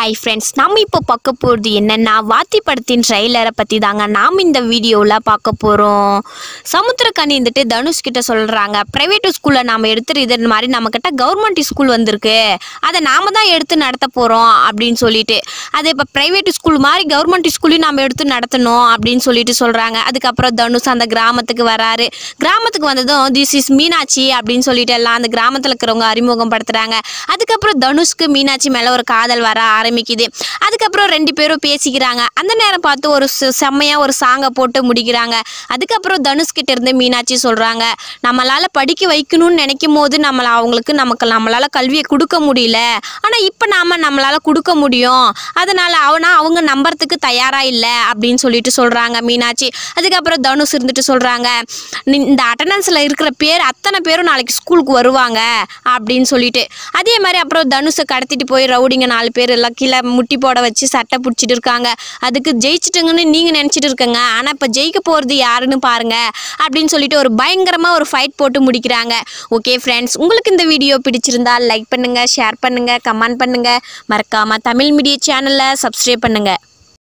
hi friends நம்ம இப்போ பார்க்க போகிறது என்னென்னா வாத்தி படத்தின் ட்ரெய்லரை பற்றி தாங்க நாம் இந்த வீடியோவில் பார்க்க போகிறோம் சமுத்திரக்கனி வந்துட்டு தனுஷ் கிட்ட சொல்கிறாங்க ப்ரைவேட் ஸ்கூலில் நாம் எடுத்துட்டு இது மாதிரி நம்மக்கிட்ட கவர்மெண்ட் ஸ்கூல் வந்திருக்கு அதை நாம தான் எடுத்து நடத்த போகிறோம் அப்படின்னு சொல்லிட்டு அது இப்போ ப்ரைவேட் ஸ்கூல் மாதிரி கவர்மெண்ட் ஸ்கூலையும் நாம் எடுத்து நடத்தணும் அப்படின்னு சொல்லிட்டு சொல்கிறாங்க அதுக்கப்புறம் தனுஷ் அந்த கிராமத்துக்கு வராரு கிராமத்துக்கு வந்ததும் திஸ் இஸ் மீனாட்சி அப்படின்னு சொல்லிட்டு எல்லாம் அந்த கிராமத்தில் இருக்கிறவங்க அறிமுகம் படுத்துறாங்க அதுக்கப்புறம் தனுஷ்க்கு மீனாட்சி மேலே ஒரு காதல் வர ஆரம்பிக்குது அதுக்கப்புறம் ரெண்டு பேரும் பேசிக்கிறாங்க அந்த நேரம் பார்த்து ஒரு செ- செம்மையா ஒரு சாங்கை போட்டு முடிக்கிறாங்க அதுக்கப்புறம் தனுஷ் கிட்ட இருந்து மீனாட்சி சொல்றாங்க நம்மளால படிக்க வைக்கணும்னு நினைக்கும் போது நம்மள அவங்களுக்கு நமக்கு நம்மளால கல்வியை கொடுக்க முடியல ஆனா இப்போ நாம நம்மளால கொடுக்க முடியும் அதனால அவனா அவங்க நம்புறதுக்கு தயாரா இல்லை அப்படின்னு சொல்லிட்டு சொல்றாங்க மீனாட்சி அதுக்கப்புறம் தனுஷ் இருந்துட்டு சொல்றாங்க "நீ- இந்த அட்டண்டன்ஸ்ல இருக்கிற பேர் அத்தனை பேரும் நாளைக்கு ஸ்கூலுக்கு வருவாங்க அப்படின்னு சொல்லிட்டு அதே மாதிரி அப்புறம் தனுஷை கடத்திட்டு போய் ரவுடிங்க நாலு பேர் எல்லாம் கீழே முட்டி போட வச்சு சட்டை பிடிச்சிட்டு இருக்காங்க அதுக்கு ஜெயிச்சிட்டுங்கன்னு நீங்க நினைச்சிட்டு இருக்கங்க ஆனா இப்ப ஜெயிக்க போறது யாருன்னு பாருங்க அப்படின்னு சொல்லிட்டு ஒரு பயங்கரமா ஒரு ஃபைட் போட்டு முடிக்கிறாங்க ஓகே ஃப்ரெண்ட்ஸ் உங்களுக்கு இந்த வீடியோ பிடிச்சிருந்தா லைக் பண்ணுங்க ஷேர் பண்ணுங்க கமெண்ட் பண்ணுங்க மறக்காம தமிழ் மீடியா சேனலை சப்ஸ்கிரைப் பண்ணுங்க